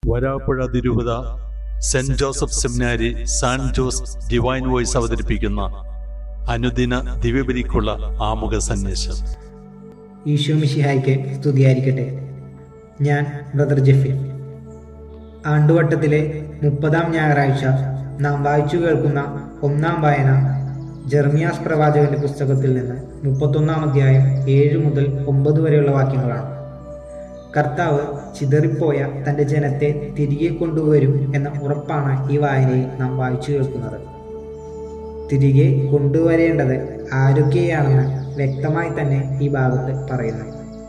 വരാപ്പുഴ തിരുവത saint Joseph seminary San Jose divine voice അവതരിപ്പിക്കുന്ന അനുദിന ദിവ്യബലിക്കുള്ള ആമുഖ സന്ദേശം ഈശോ മിശിഹായ്ക്ക് സ്തുതിയായിരിക്കട്ടെ ഞാൻ ബ്രദർ ജെഫിൻ ആണ്ടുവട്ടത്തിലെ മുപ്പതാം ഞായറാഴ്ച നാം വായിച്ചു കേൾക്കുന്ന ഒന്നാം വായന ജെർമിയാസ് പ്രവാചകന്റെ പുസ്തകത്തിൽ നിന്ന് മുപ്പത്തൊന്നാം അധ്യായം ഏഴ് മുതൽ ഒമ്പത് വരെയുള്ള വാക്യങ്ങളാണ് കർത്താവ് ചിതറിപ്പോയ തൻ്റെ ജനത്തെ തിരികെ കൊണ്ടുവരും എന്ന ഉറപ്പാണ് ഈ വായനയിൽ നാം വായിച്ചു കേൾക്കുന്നത് തിരികെ കൊണ്ടുവരേണ്ടത് ആരൊക്കെയാണെന്ന് വ്യക്തമായി തന്നെ ഈ ഭാഗത്ത് പറയുന്നു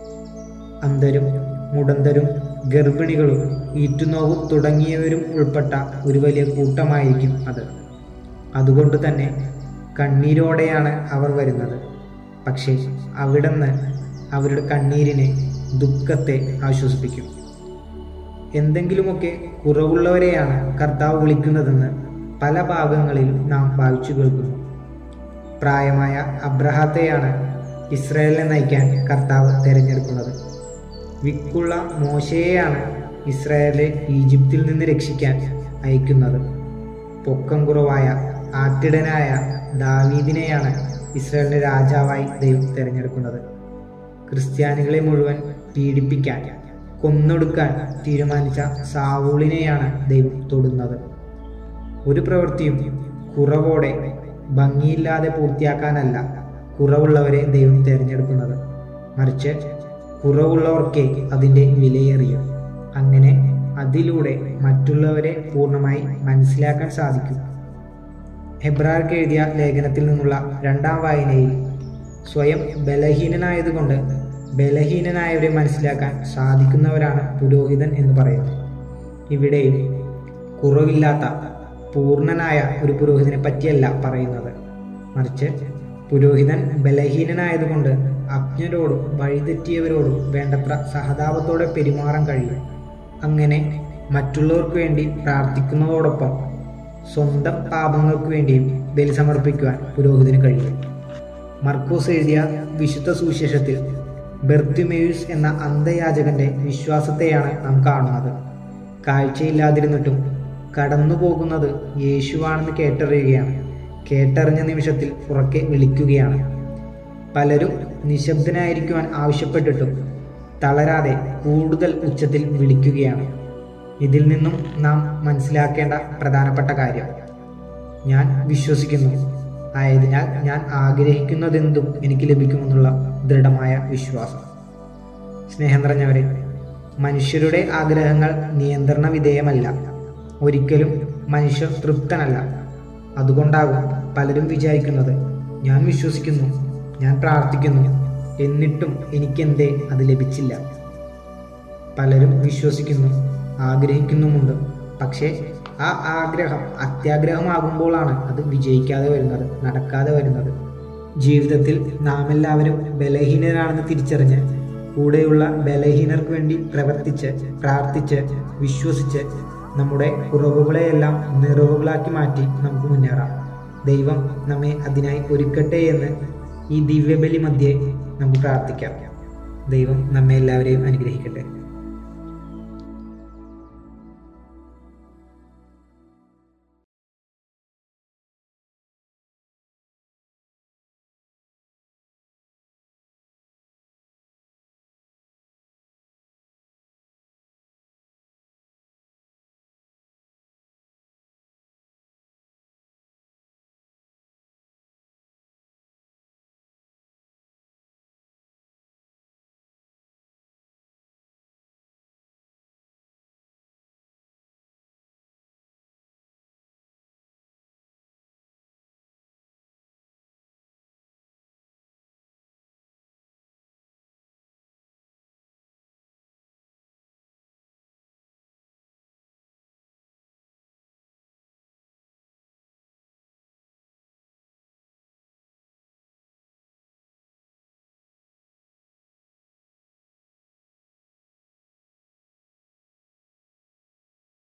അന്ധരും മുടന്തരും ഗർഭിണികളും ഈറ്റുനോവും തുടങ്ങിയവരും ഉൾപ്പെട്ട ഒരു വലിയ കൂട്ടമായിരിക്കും അത് അതുകൊണ്ട് തന്നെ കണ്ണീരോടെയാണ് അവർ വരുന്നത് പക്ഷേ അവിടുന്ന് അവരുടെ കണ്ണീരിനെ ദുഃഖത്തെ ആശ്വസിപ്പിക്കും എന്തെങ്കിലുമൊക്കെ കുറവുള്ളവരെയാണ് കർത്താവ് വിളിക്കുന്നതെന്ന് പല ഭാഗങ്ങളിൽ നാം വായിച്ചു കേൾക്കുന്നു പ്രായമായ അബ്രഹാത്തെയാണ് ഇസ്രായേലിനെ നയിക്കാൻ കർത്താവ് തിരഞ്ഞെടുക്കുന്നത് വിക്കുള്ള മോശയെയാണ് ഇസ്രായേലെ ഈജിപ്തിൽ നിന്ന് രക്ഷിക്കാൻ അയക്കുന്നത് പൊക്കം കുറവായ ആട്ടിടനായ ദാവീദിനെയാണ് ഇസ്രായേലിന്റെ രാജാവായി ദൈവം തിരഞ്ഞെടുക്കുന്നത് ക്രിസ്ത്യാനികളെ മുഴുവൻ പീഡിപ്പിക്കാൻ കൊന്നൊടുക്കാൻ തീരുമാനിച്ച സാവൂളിനെയാണ് ദൈവം തൊടുന്നത് ഒരു പ്രവൃത്തിയും കുറവോടെ ഭംഗിയില്ലാതെ പൂർത്തിയാക്കാനല്ല കുറവുള്ളവരെ ദൈവം തിരഞ്ഞെടുക്കുന്നത് മറിച്ച് കുറവുള്ളവർക്കേ അതിൻ്റെ വിലയേറിയും അങ്ങനെ അതിലൂടെ മറ്റുള്ളവരെ പൂർണ്ണമായി മനസ്സിലാക്കാൻ സാധിക്കും ഹെബ്രാർക്ക് എഴുതിയ ലേഖനത്തിൽ നിന്നുള്ള രണ്ടാം വായനയിൽ സ്വയം ബലഹീനനായതുകൊണ്ട് ബലഹീനനായവരെ മനസ്സിലാക്കാൻ സാധിക്കുന്നവരാണ് പുരോഹിതൻ എന്ന് പറയുന്നത് ഇവിടെയും കുറവില്ലാത്ത പൂർണ്ണനായ ഒരു പുരോഹിതനെ പറ്റിയല്ല പറയുന്നത് മറിച്ച് പുരോഹിതൻ ബലഹീനനായതുകൊണ്ട് അജ്ഞരോടും വഴിതെറ്റിയവരോടും വേണ്ടത്ര സഹതാപത്തോടെ പെരുമാറാൻ കഴിയും അങ്ങനെ മറ്റുള്ളവർക്ക് വേണ്ടി പ്രാർത്ഥിക്കുന്നതോടൊപ്പം സ്വന്തം പാപങ്ങൾക്ക് വേണ്ടിയും ബലി സമർപ്പിക്കുവാൻ പുരോഹിതന് കഴിയും മർക്കോസ് എഴുതിയ വിശുദ്ധ സുവിശേഷത്തിൽ ബെർത്തിമേയൂസ് എന്ന അന്ധയാചകന്റെ വിശ്വാസത്തെയാണ് നാം കാണുന്നത് കാഴ്ചയില്ലാതിരുന്നിട്ടും കടന്നു പോകുന്നത് യേശുവാണെന്ന് കേട്ടറിയുകയാണ് കേട്ടറിഞ്ഞ നിമിഷത്തിൽ ഉറക്കെ വിളിക്കുകയാണ് പലരും നിശബ്ദനായിരിക്കുവാൻ ആവശ്യപ്പെട്ടിട്ടും തളരാതെ കൂടുതൽ ഉച്ചത്തിൽ വിളിക്കുകയാണ് ഇതിൽ നിന്നും നാം മനസ്സിലാക്കേണ്ട പ്രധാനപ്പെട്ട കാര്യം ഞാൻ വിശ്വസിക്കുന്നു ആയതിനാൽ ഞാൻ ആഗ്രഹിക്കുന്നതെന്തും എനിക്ക് ലഭിക്കുമെന്നുള്ള ദൃഢമായ വിശ്വാസം സ്നേഹം നിറഞ്ഞവരെ മനുഷ്യരുടെ ആഗ്രഹങ്ങൾ നിയന്ത്രണ വിധേയമല്ല ഒരിക്കലും മനുഷ്യർ തൃപ്തനല്ല അതുകൊണ്ടാകും പലരും വിചാരിക്കുന്നത് ഞാൻ വിശ്വസിക്കുന്നു ഞാൻ പ്രാർത്ഥിക്കുന്നു എന്നിട്ടും എനിക്കെന്തേ അത് ലഭിച്ചില്ല പലരും വിശ്വസിക്കുന്നു ആഗ്രഹിക്കുന്നുമുണ്ട് പക്ഷേ ആ ആഗ്രഹം അത്യാഗ്രഹമാകുമ്പോഴാണ് അത് വിജയിക്കാതെ വരുന്നത് നടക്കാതെ വരുന്നത് ജീവിതത്തിൽ നാം എല്ലാവരും ബലഹീനരാണെന്ന് തിരിച്ചറിഞ്ഞ് കൂടെയുള്ള ബലഹീനർക്ക് വേണ്ടി പ്രവർത്തിച്ച് പ്രാർത്ഥിച്ച് വിശ്വസിച്ച് നമ്മുടെ കുറവുകളെയെല്ലാം നിറവുകളാക്കി മാറ്റി നമുക്ക് മുന്നേറാം ദൈവം നമ്മെ അതിനായി ഒരുക്കട്ടെ എന്ന് ഈ ദിവ്യബലി മധ്യേ നമുക്ക് പ്രാർത്ഥിക്കാം ദൈവം നമ്മെ എല്ലാവരെയും അനുഗ്രഹിക്കട്ടെ